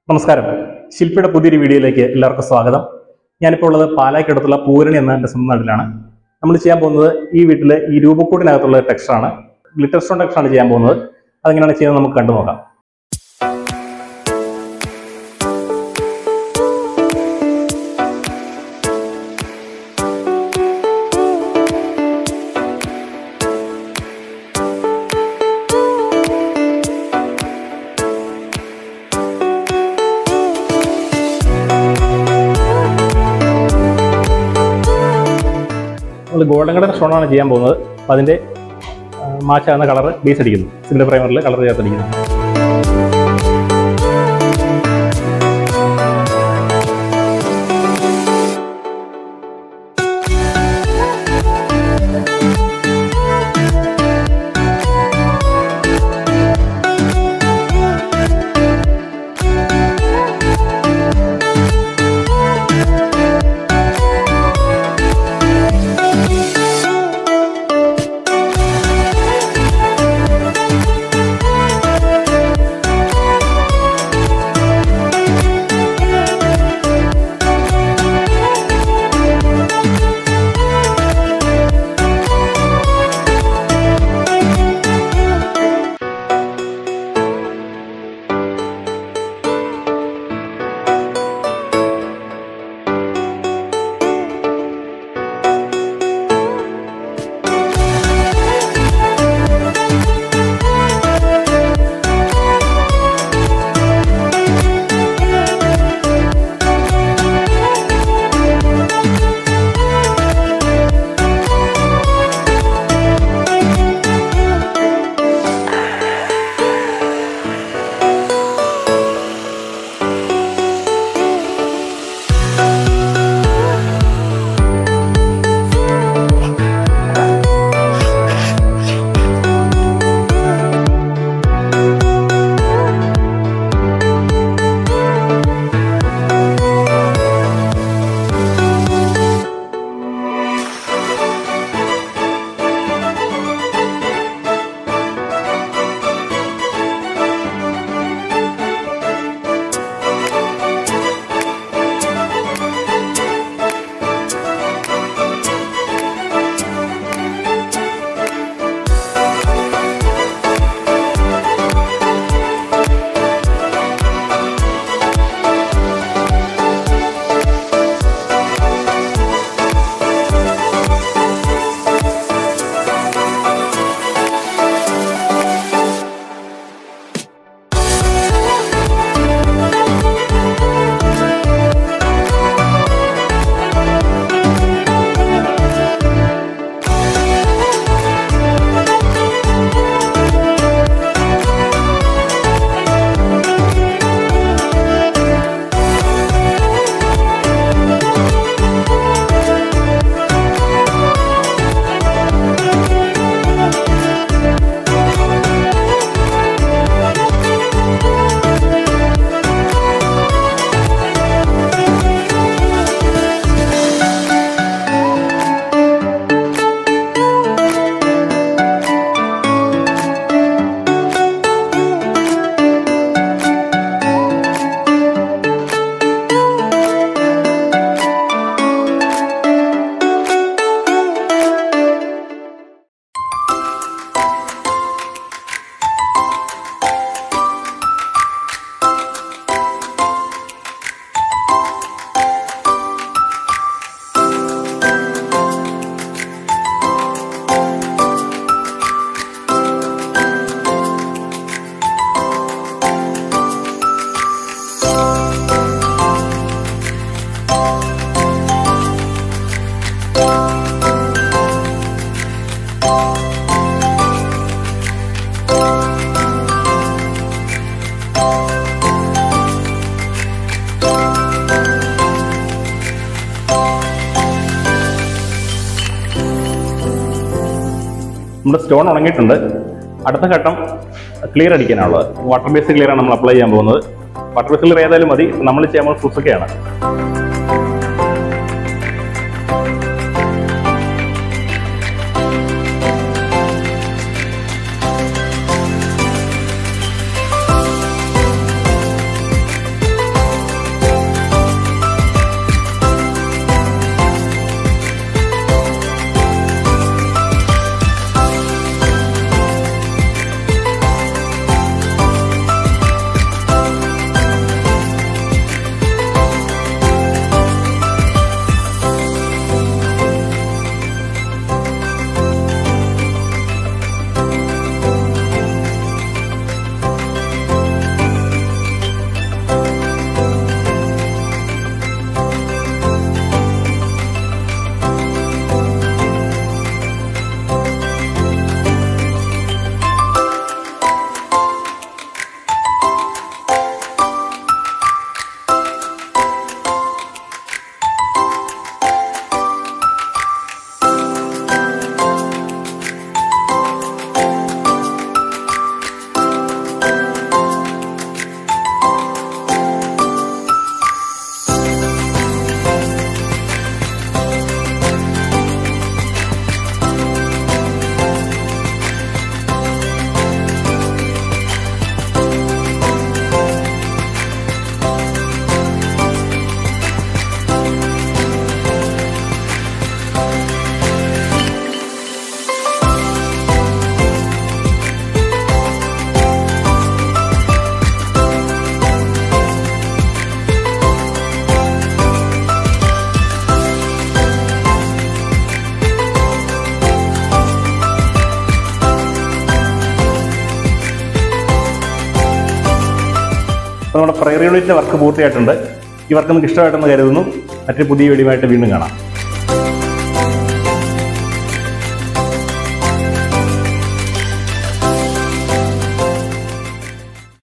നമസ്കാരം ശില്പിയുടെ പുതിയൊരു വീഡിയോയിലേക്ക് എല്ലാവർക്കും സ്വാഗതം ഞാനിപ്പോൾ ഉള്ളത് പാലായ്ക്കടുത്തുള്ള പൂരണി എന്ന എൻ്റെ സ്വന്തം നാട്ടിലാണ് നമ്മൾ ചെയ്യാൻ പോകുന്നത് ഈ വീട്ടിലെ ഈ രൂപക്കൂടിനകത്തുള്ള ടെക്സ്ചറാണ് ഗ്ലിറ്റർ സ്റ്റോൺ ടെക്സ്ചറാണ് ചെയ്യാൻ പോകുന്നത് അതെങ്ങനെയാണ് ചെയ്യുന്നത് നമുക്ക് കണ്ടു നോക്കാം നമ്മൾ ഗോൾഡൻ കളർ സ്റ്റോണാണ് ചെയ്യാൻ പോകുന്നത് അപ്പോൾ അതിൻ്റെ മാച്ചാകുന്ന കളർ ബേസ് അടിക്കുന്നു സിലിണ്ടർ പ്രൈമറിൽ കളർ ചേർത്തടിക്കുന്നു നമ്മുടെ സ്റ്റോൺ ഉണങ്ങിയിട്ടുണ്ട് അടുത്ത ഘട്ടം ക്ലിയർ അടിക്കാനുള്ളത് വാട്ടർ ബേസ് ക്ലിയർ ആണ് നമ്മൾ അപ്ലൈ ചെയ്യാൻ പോകുന്നത് വാട്ടർ ബേസ് ക്ലിയർ ഏതായാലും മതി നമ്മൾ ചെയ്യാൻ പോകുന്നത് സുസൊക്കെയാണ് അപ്പോൾ നമ്മുടെ പ്രയർ യൂണിറ്റിന്റെ വർക്ക് പൂർത്തിയായിട്ടുണ്ട് ഈ വർക്ക് നിങ്ങൾക്ക് ഇഷ്ടമായിട്ടെന്ന് കരുതുന്നു മറ്റൊരു പുതിയ വീഡിയോ ആയിട്ട് വീണ്ടും കാണാം